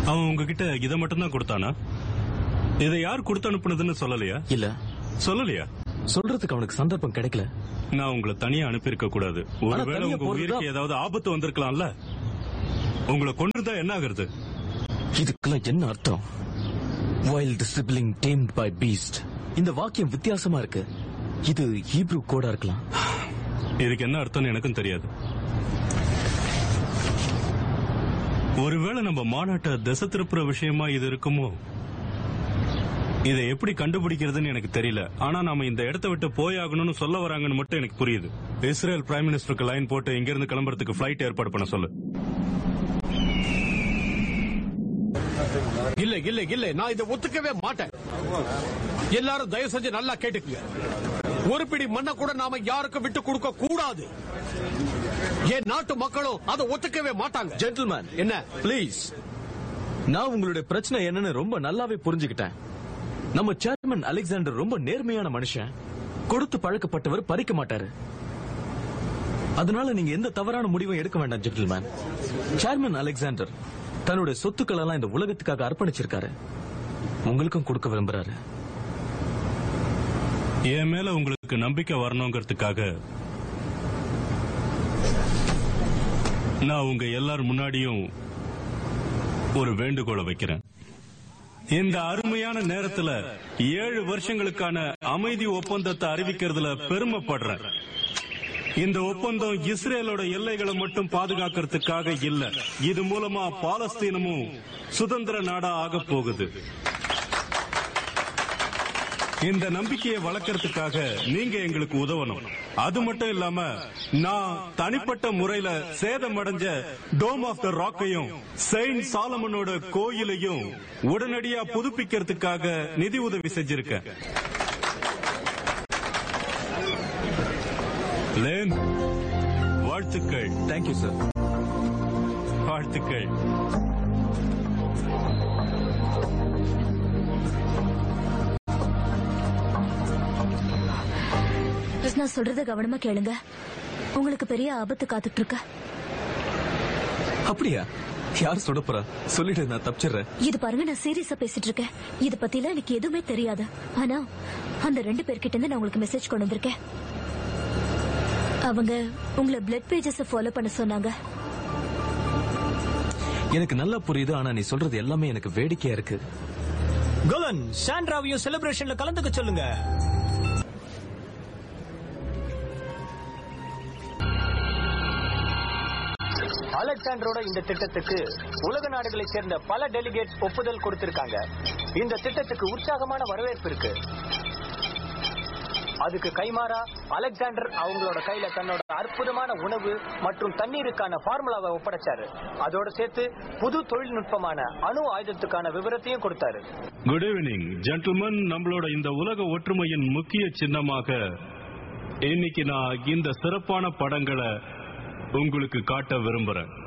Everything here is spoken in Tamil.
அவன் உங்ககிட்ட இதை மட்டும் தான் கொடுத்தானா இதை யார் கொடுத்து அனுப்புனதுன்னு சொல்லலையா இல்ல சொல்லலையா சொல்றதுக்கு அவனுக்கு சந்தர்ப்பம் கிடைக்கல நான் உங்களை தனியா அனுப்பியிருக்க கூடாது ஒருவேளை தனியா உங்க போறதுதான்- உயிருக்கு ஏதாவது ஆபத்து வந்திருக்கலாம்ல உங்களை கொண்டுதான் என்ன ஆகுறது இதுக்கெல்லாம் என்ன அர்த்தம் wild sibling tamed by beast இந்த வாக்கியம் வித்தியாசமா இருக்கு இது ஹீப்ரூ கோடா இருக்கலாம் இதுக்கு என்ன அர்த்தம்னு எனக்கும் தெரியாது ஒருவேளை நம்ம மாநாட்டை திசை திருப்புற விஷயமா இது இருக்குமோ இதை எப்படி கண்டுபிடிக்கிறதுன்னு எனக்கு தெரியல ஆனா நாம இந்த இடத்தை விட்டு போயாகணும்னு சொல்ல வராங்கன்னு மட்டும் எனக்கு புரியுது இஸ்ரேல் பிரைம் மினிஸ்டருக்கு லைன் போட்டு இங்க இருந்து கிளம்புறதுக்கு ஃபிளைட் ஏற்பாடு பண்ண சொல்லு இல்ல இல்ல இல்ல நான் இதை ஒத்துக்கவே மாட்டேன் எல்லாரும் தயவு செஞ்சு நல்லா கேட்டுக்குங்க ஒரு பிடி மண்ணை கூட நாம யாருக்கும் விட்டு கொடுக்க கூடாது என் நாட்டு மக்களும் அதை ஒத்துக்கவே மாட்டாங்க ஜென்டில்மேன் என்ன ப்ளீஸ் நான் உங்களுடைய பிரச்சனை என்னன்னு ரொம்ப நல்லாவே புரிஞ்சுக்கிட்டேன் நம்ம சேர்மன் அலெக்சாண்டர் ரொம்ப நேர்மையான மனுஷன் கொடுத்து பழக்கப்பட்டவர் பறிக்க மாட்டாரு அதனால நீங்க எந்த தவறான முடிவும் எடுக்க வேண்டாம் ஜென்டில்மேன் சேர்மன் அலெக்சாண்டர் தன்னுடைய சொத்துக்கள் எல்லாம் இந்த உலகத்துக்காக அர்ப்பணிச்சிருக்காரு உங்களுக்கும் கொடுக்க விரும்புறாரு என் மேல உங்களுக்கு நம்பிக்கை வரணுங்கிறதுக்காக நான் உங்க எல்லார் முன்னாடியும் ஒரு வேண்டுகோளை வைக்கிறேன் இந்த அருமையான நேரத்துல ஏழு வருஷங்களுக்கான அமைதி ஒப்பந்தத்தை அறிவிக்கிறதுல பெருமைப்படுறேன் இந்த ஒப்பந்தம் இஸ்ரேலோட எல்லைகளை மட்டும் பாதுகாக்கிறதுக்காக இல்ல இது மூலமா பாலஸ்தீனமும் சுதந்திர நாடா ஆக போகுது இந்த நம்பிக்கையை வளர்க்கறதுக்காக நீங்க எங்களுக்கு உதவணும் அது மட்டும் இல்லாம நான் தனிப்பட்ட முறையில சேதமடைஞ்ச டோம் ஆஃப் த ராக்கையும் செயின்ட் சாலமனோட கோயிலையும் உடனடியா புதுப்பிக்கிறதுக்காக நிதி உதவி செஞ்சிருக்கேன் லேன் வாழ்த்துக்கள் தேங்க்யூ சார் வாழ்த்துக்கள் நான் சொல்றத கவனமா கேளுங்க உங்களுக்கு பெரிய ஆபத்து காத்துட்டு இருக்கு அப்படியா யார் சொல்ல போறா சொல்லிட்டு நான் தப்பிச்சிடுறேன் இது பாருங்க நான் சீரியஸா பேசிட்டு இருக்கேன் இது பத்திலாம் எனக்கு எதுவுமே தெரியாது ஆனா அந்த ரெண்டு பேர்கிட்ட இருந்து நான் உங்களுக்கு மெசேஜ் கொண்டு வந்திருக்கேன் அவங்க உங்களை பிளட் பேஜஸ் ஃபாலோ பண்ண சொன்னாங்க எனக்கு நல்லா புரியுது ஆனா நீ சொல்றது எல்லாமே எனக்கு வேடிக்கையா இருக்கு கோலன் சாண்ட்ராவையும் செலிப்ரேஷன்ல கலந்துக்க சொல்லுங்க அலெக்சாண்டரோட இந்த திட்டத்துக்கு உலக நாடுகளைச் சேர்ந்த பல டெலிகேட்ஸ் ஒப்புதல் கொடுத்திருக்காங்க இந்த திட்டத்துக்கு உற்சாகமான வரவேற்பு இருக்கு அதுக்கு கைமாறா அலெக்சாண்டர் அவங்களோட கையில தன்னோட அற்புதமான உணவு மற்றும் தண்ணீருக்கான ஃபார்முலாவை ஒப்படைச்சாரு அதோட சேர்த்து புது தொழில்நுட்பமான அணு ஆயுதத்துக்கான விவரத்தையும் கொடுத்தாரு குட் ஈவினிங் ஜென்டில்மன் நம்மளோட இந்த உலக ஒற்றுமையின் முக்கிய சின்னமாக இன்னைக்கு நான் இந்த சிறப்பான படங்களை உங்களுக்கு காட்ட விரும்புறேன்